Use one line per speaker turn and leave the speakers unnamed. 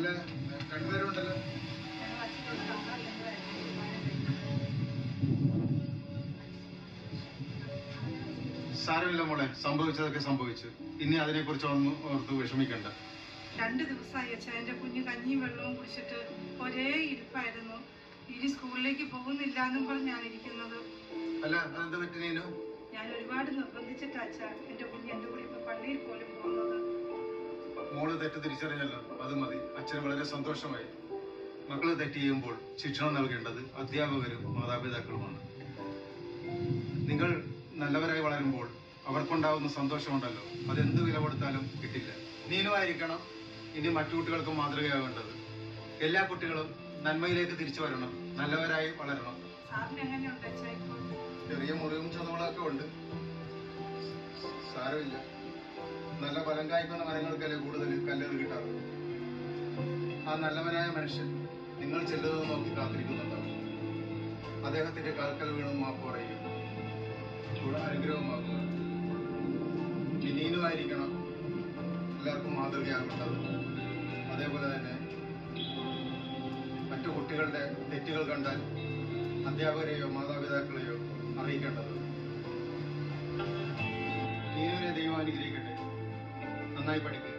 അല്ല രണ്ടുപേരും ഉണ്ടല്ലോ
ഞങ്ങൾ അച്ഛനോട് സംസാരിക്കുന്നതായിരുന്നു
സാരമില്ല മോളെ സംഭവിച്ചതൊക്കെ സംഭവിച്ചു ഇനി അതിനെക്കുറിച്ച് ഒന്നും ഓർത്ത് വിഷമിക്കണ്ട
രണ്ട് ദിവസമായി അച്ഛൻ എൻ്റെ കുഞ്ഞ് കഞ്ഞിയും വെള്ളവും കുടിച്ചിട്ട് ഒരേ ഇരിപ്പായിരുന്നു ഇനി സ്കൂളിലേക്ക് പോകുന്നില്ല എന്നും പറഞ്ഞാണ് ഇരിക്കുന്നത്
അല്ല അതെന്ത് പറ്റി നീനു
ഞാൻ ഒരുപാട് നിർബന്ധിച്ചിട്ടാ അച്ഛ എൻ്റെ കുഞ്ഞ് എൻ്റെ കൂടെ ഇപ്പൊ പള്ളിയിൽ പോലും പോകുന്നത്
മോള് തെറ്റ് തിരിച്ചറിഞ്ഞല്ലോ അത് മതി അച്ഛന് വളരെ സന്തോഷമായി മക്കള് തെറ്റ് ചെയ്യുമ്പോൾ ശിക്ഷണം നൽകേണ്ടത് അധ്യാപകരും മാതാപിതാക്കളുമാണ് നിങ്ങൾ നല്ലവരായി വളരുമ്പോൾ അവർക്കുണ്ടാവുന്ന സന്തോഷമുണ്ടല്ലോ അതെന്ത് വില കൊടുത്താലും കിട്ടില്ല നീനുമായിരിക്കണം ഇനി മറ്റു കുട്ടികൾക്ക് മാതൃകയാവേണ്ടത് എല്ലാ കുട്ടികളും നന്മയിലേക്ക് തിരിച്ചു വരണം നല്ലവരായി വളരണം
സാറിന് എങ്ങനെയുണ്ട് അച്ഛ ഇപ്പോൾ
ചെറിയ മുറിവും ചുമകളൊക്കെ ഉണ്ട് സാരമില്ല നല്ല ഫലം കായ്ക്കുന്ന മരങ്ങൾക്കല്ലേ കൂടുതൽ കല്ലെറി കിട്ടാറുള്ളൂ ആ നല്ലവനായ മനുഷ്യൻ നിങ്ങൾ ചെല്ലുന്നത് നോക്കി കാത്തിരിക്കുന്നുണ്ടാവും അദ്ദേഹത്തിന്റെ കാൽക്കൽ വീണും മാപ്പ് പറയുക കൂടെ അനുഗ്രഹമാക്കുക വിനീനുമായിരിക്കണം എല്ലാവർക്കും മാതൃകയാകേണ്ടത് അതേപോലെ തന്നെ മറ്റു കുട്ടികളുടെ തെറ്റുകൾ കണ്ടാൽ അധ്യാപകരെയോ മാതാപിതാക്കളെയോ അറിയിക്കേണ്ടത് നീനുവിനെ ദൈവം അനുഗ്രഹിക്കട്ടെ നന്നായി പഠിക്കുക